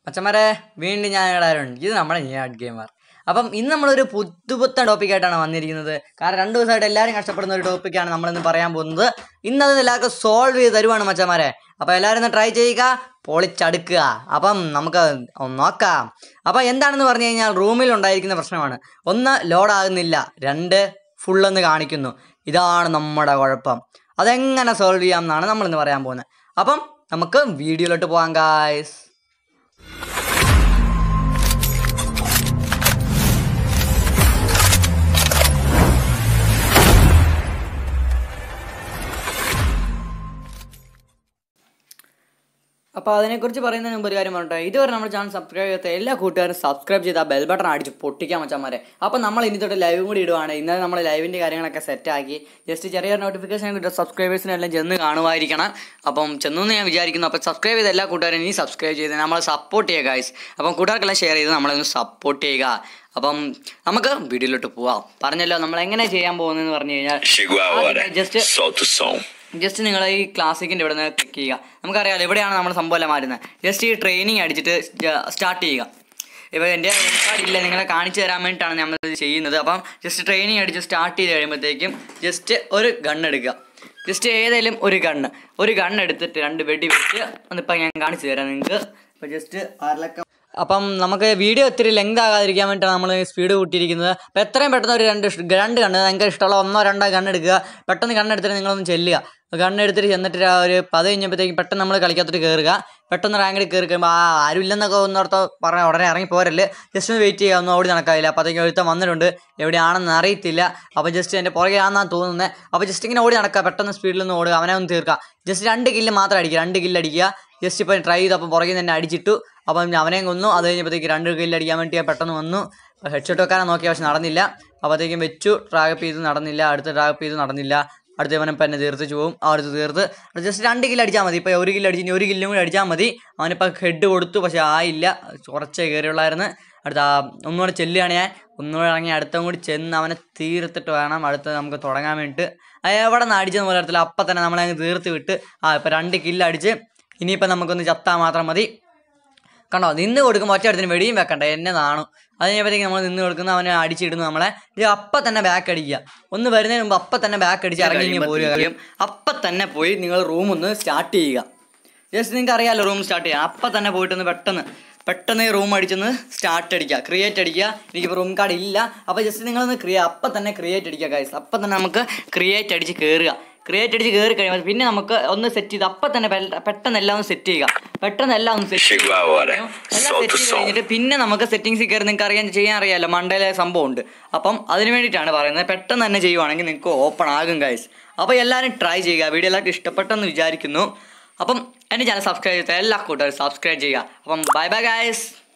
അച്ഛന്മാരെ വീണ്ടും ഞാൻ ഇടാറുണ്ട് ഇത് നമ്മുടെ ഞാഡ് ഗെയിമർ അപ്പം ഇന്ന് നമ്മളൊരു പുതുപുത്തൻ ടോപ്പിക്കായിട്ടാണ് വന്നിരിക്കുന്നത് കാരണം രണ്ട് ദിവസമായിട്ട് എല്ലാവരും കഷ്ടപ്പെടുന്ന ഒരു ടോപ്പിക്കാണ് നമ്മളിന്ന് പറയാൻ പോകുന്നത് ഇന്നത് എല്ലാവർക്കും സോൾവ് ചെയ്ത് തരുവാണ് മച്ചന്മാരെ അപ്പോൾ എല്ലാവരും ഒന്ന് ട്രൈ ചെയ്യുക പൊളിച്ചടുക്കുക അപ്പം നമുക്ക് ഒന്ന് നോക്കാം അപ്പം എന്താണെന്ന് പറഞ്ഞു കഴിഞ്ഞാൽ റൂമിൽ ഉണ്ടായിരിക്കുന്ന പ്രശ്നമാണ് ഒന്ന് ലോഡ് ആകുന്നില്ല രണ്ട് ഫുള്ളെന്ന് കാണിക്കുന്നു ഇതാണ് നമ്മുടെ കുഴപ്പം അതെങ്ങനെ സോൾവ് ചെയ്യാം എന്നാണ് നമ്മളിന്ന് പറയാൻ പോകുന്നത് അപ്പം നമുക്ക് വീഡിയോയിലോട്ട് പോകാം ഗായ്സ് അപ്പോൾ അതിനെക്കുറിച്ച് പറയുന്നതിന് മുമ്പ് ഒരു കാര്യം പറഞ്ഞിട്ട് ഇതുവരെ നമ്മുടെ ചാനൽ സബ്സ്ക്രൈബ് ചെയ്യാത്ത എല്ലാ കൂട്ടുകാരും സബ്സ്ക്രൈബ് ചെയ്ത് ആ ബെൽ ബട്ടൺ അടിച്ച് പൊട്ടിക്കാൻ മച്ചാമാരെ അപ്പോൾ നമ്മൾ ഇനി തൊട്ട് ലൈവും കൂടി ഇടുവാണ് ഇന്നലെ നമ്മൾ ലൈവിൻ്റെ കാര്യങ്ങളൊക്കെ സെറ്റാക്കി ജസ്റ്റ് ചെറിയ നോട്ടിഫിക്കേഷൻ കിട്ടും സബ്സ്ക്രൈബേഴ്സിനെല്ലാം ചെന്ന് കാണുമായിരിക്കണം അപ്പം ചെന്നു എന്ന് ഞാൻ വിചാരിക്കുന്നു അപ്പോൾ സബ്സ്ക്രൈബ് ചെയ്ത എല്ലാ കൂട്ടുകാരും ഇനി സബ്സ്ക്രൈബ് ചെയ്ത് നമ്മളെ സപ്പോർട്ട് ചെയ്യുക ഗൈസ് അപ്പം കൂട്ടുകാർക്കെല്ലാം ഷെയർ ചെയ്ത് നമ്മളെ ഒന്ന് സപ്പോർട്ട് ചെയ്യുക അപ്പം നമുക്ക് വീഡിയോയിലോട്ട് പോവാം പറഞ്ഞല്ലോ നമ്മൾ എങ്ങനെ ചെയ്യാൻ പോകുന്നതെന്ന് പറഞ്ഞു കഴിഞ്ഞാൽ Chegou a hora. Just Solta o som. Just നിങ്ങൾ ഈ ക്ലാസിക്കിൻ്റെ ഇവിടെ നിന്ന് ക്ലിക്ക് ചെയ്യുക നമുക്കറിയാലോ എവിടെയാണ് നമ്മുടെ സംഭവം എല്ലാം മാറുന്നത് ജസ്റ്റ് ഈ ട്രെയിനിങ് അടിച്ചിട്ട് സ്റ്റാർട്ട് ചെയ്യുക ഇപ്പോൾ എൻ്റെ കാർഡ് ഇല്ല നിങ്ങളെ കാണിച്ചു തരാൻ വേണ്ടിയിട്ടാണ് നമ്മൾ ഇത് ചെയ്യുന്നത് അപ്പം ജസ്റ്റ് ട്രെയിനിങ് അടിച്ച് സ്റ്റാർട്ട് ചെയ്ത് കഴിയുമ്പോഴത്തേക്കും ജസ്റ്റ് ഒരു ഗണ്ണ് എടുക്കുക ജസ്റ്റ് ഏതെങ്കിലും ഒരു ഗണ്ണ് ഒരു ഗണ്ണ് എടുത്തിട്ട് രണ്ട് വെടി വെച്ച് ഒന്നിപ്പോൾ ഞാൻ കാണിച്ചു തരാം നിങ്ങൾക്ക് അപ്പോൾ ജസ്റ്റ് ആരിലൊക്കെ അപ്പം നമുക്ക് വീഡിയോ ഒത്തിരി ലെങ്ത് ആകാതിരിക്കാൻ വേണ്ടിയിട്ടാണ് നമ്മൾ സ്പീഡ് കൂട്ടിയിരിക്കുന്നത് അപ്പോൾ എത്രയും പെട്ടെന്ന് ഒരു രണ്ട് ഷ്- രണ്ട് കണ്ണ് നിങ്ങൾക്ക് ഇഷ്ടമുള്ള ഒന്നോ രണ്ടോ കണ്ണെടുക്കുക പെട്ടെന്ന് കണ്ണെടുത്തിട്ട് നിങ്ങളൊന്ന് ചെല്ലുക കണ്ണെടുത്തിട്ട് ചെന്നിട്ട് ആ ഒരു പത് കഴിഞ്ഞപ്പോഴത്തേക്കും പെട്ടെന്ന് നമ്മൾ കളിക്കാത്തോട്ട് കയറുക പെട്ടെന്ന് റാങ്കിൽ കയറി കഴിയുമ്പോൾ ആ ആരും ഇല്ലെന്നൊക്കെ ഒന്നോർത്ത് പറഞ്ഞാൽ ഉടനെ ഇറങ്ങി പോരല്ലേ ജസ്റ്റ് ഒന്ന് വെയിറ്റ് ചെയ്യുക ഒന്നും ഓടി നടക്കാതില്ല അപ്പോഴത്തേക്കും ഒരുത്തം വന്നിട്ടുണ്ട് എവിടെയാണെന്ന് അറിയത്തില്ല അപ്പോൾ ജസ്റ്റ് എൻ്റെ പുറകെ ആണെന്നാണ് തോന്നുന്നത് അപ്പോൾ ജസ്റ്റ് ഇങ്ങനെ ഓടി നടക്കുക പെട്ടെന്ന് സ്പീഡിൽ ഒന്ന് ഓടുക അവനെ ഒന്ന് തീർക്കുക ജസ്റ്റ് രണ്ട് കില്ല് മാത്രം അടിക്കുക രണ്ട് കില്ല് അടിക്കുക ജസ്റ്റ് ഇപ്പം ട്രൈ ചെയ്തു അപ്പം പുറകിൽ നിന്ന് തന്നെ അടിച്ചിട്ടു അപ്പം അവനെയും കൊന്നു അത് കഴിഞ്ഞപ്പോഴത്തേക്ക് രണ്ട് കില്ല് അടിക്കാൻ വേണ്ടി ഞാൻ പെട്ടെന്ന് വന്നു ഹെഡ്ഷോട്ട് വെക്കാനാണ് നോക്കിയ പക്ഷെ നടന്നില്ല അപ്പോഴത്തേക്കും വെച്ചു ട്രാഗപ്പ് ചെയ്ത് നടന്നില്ല അടുത്ത ട്രാഗപ്പ് ചെയ്ത് നടന്നില്ല അടുത്ത അവനെ ഇപ്പം എന്നെ തീർത്ത് പോവും ആ അടുത്ത് തീർത്ത് ജസ്റ്റ് രണ്ട് കില്ല് അടിച്ചാൽ മതി ഇപ്പോൾ ഒരു കില്ല് അടിച്ച് ഇനി ഒരു കില്ലും കൂടി അടിച്ചാൽ മതി അവനിപ്പോൾ ഹെഡ് കൊടുത്തു പക്ഷേ ആയില്ല കുറച്ചേ കയറിയുള്ളായിരുന്നു അടുത്ത ആ ഒന്നുകൂടെ ചെല്ലുകയാണ് ഞാൻ ഒന്നുകൂടെ ഇറങ്ങി അടുത്തും കൂടി ചെന്ന് അവനെ തീർത്തിട്ട് വേണം അടുത്ത് നമുക്ക് തുടങ്ങാൻ വേണ്ടിയിട്ട് അത് എവിടെ നിന്ന് അടിച്ചെന്ന് പോലെ അറിയത്തില്ല അപ്പം തന്നെ നമ്മളെ അങ്ങ് തീർത്ത് വിട്ട് ആ ഇപ്പം രണ്ട് കില്ല് അടിച്ച് ഇനിയിപ്പോൾ നമുക്കൊന്ന് ചത്താൽ മാത്രം മതി കണ്ടോ നിന്ന് കൊടുക്കുമ്പോൾ ഒറ്റയടത്തിന് വെടിയും വെക്കണ്ട എന്നെ നാണു അത് കഴിഞ്ഞപ്പോഴത്തേക്ക് നമ്മൾ നിന്ന് കൊടുക്കുന്ന അവനെ അടിച്ചിടുന്നു നമ്മളെ ഇത് അപ്പം തന്നെ ബാക്ക് അടിക്കുക ഒന്ന് വരുന്നതിന് മുമ്പ് അപ്പം തന്നെ ബാക്ക് അടിച്ച് ഇറങ്ങി ഇങ്ങ് പോരുക അപ്പം തന്നെ പോയി നിങ്ങൾ റൂം ഒന്ന് സ്റ്റാർട്ട് ചെയ്യുക ജസ്റ്റ് നിങ്ങൾക്ക് അറിയാമല്ലോ റൂം സ്റ്റാർട്ട് ചെയ്യാം അപ്പം തന്നെ പോയിട്ടൊന്ന് പെട്ടെന്ന് പെട്ടെന്ന് റൂം അടിച്ചൊന്ന് സ്റ്റാർട്ട് അടിക്കുക ക്രിയേറ്റ് അടിക്കുക എനിക്കിപ്പോൾ റൂം കാർഡ് ഇല്ല അപ്പോൾ ജസ്റ്റ് നിങ്ങളൊന്ന് ക്രിയേ അപ്പം തന്നെ ക്രിയേറ്റ് അടിക്കുക ഗൈസ് അപ്പം തന്നെ നമുക്ക് ക്രിയേറ്റ് അടിച്ച് കയറുക ക്രിയേറ്റ് അടിച്ച് കയറി കഴിയുമ്പോൾ പിന്നെ നമുക്ക് ഒന്ന് സെറ്റ് ചെയ്ത് അപ്പം തന്നെ പെ- പെട്ടെന്ന് എല്ലാം ഒന്ന് സെറ്റ് ചെയ്യുക പെട്ടെന്ന് എല്ലാം ഒന്ന് സെറ്റ് Chegou a hora. എല്ലാം Solta സെറ്റ് o ചെയ്ത് som. കഴിഞ്ഞിട്ട് പിന്നെ നമുക്ക് സെറ്റിങ്സിൽ കയറി നിങ്ങൾക്ക് അറിയാൻ ചെയ്യാൻ അറിയാമല്ലോ മണ്ടയിലെ സംഭവം ഉണ്ട് അപ്പം അതിന് വേണ്ടിയിട്ടാണ് പറയുന്നത് പെട്ടെന്ന് തന്നെ ചെയ്യുവാണെങ്കിൽ നിങ്ങൾക്ക് ഓപ്പൺ ആകും ഗൈസ് അപ്പോൾ എല്ലാവരും ട്രൈ ചെയ്യുക വീഡിയോ എല്ലാവർക്കും ഇഷ്ടപ്പെട്ടെന്ന് വിചാരിക്കുന്നു അപ്പം എൻ്റെ ചാനൽ സബ്സ്ക്രൈബ് ചെയ്ത എല്ലാ കൂട്ടുകാരും സബ്സ്ക്രൈബ് ചെയ്യുക അപ്പം ബൈ ബൈ ഗൈസ്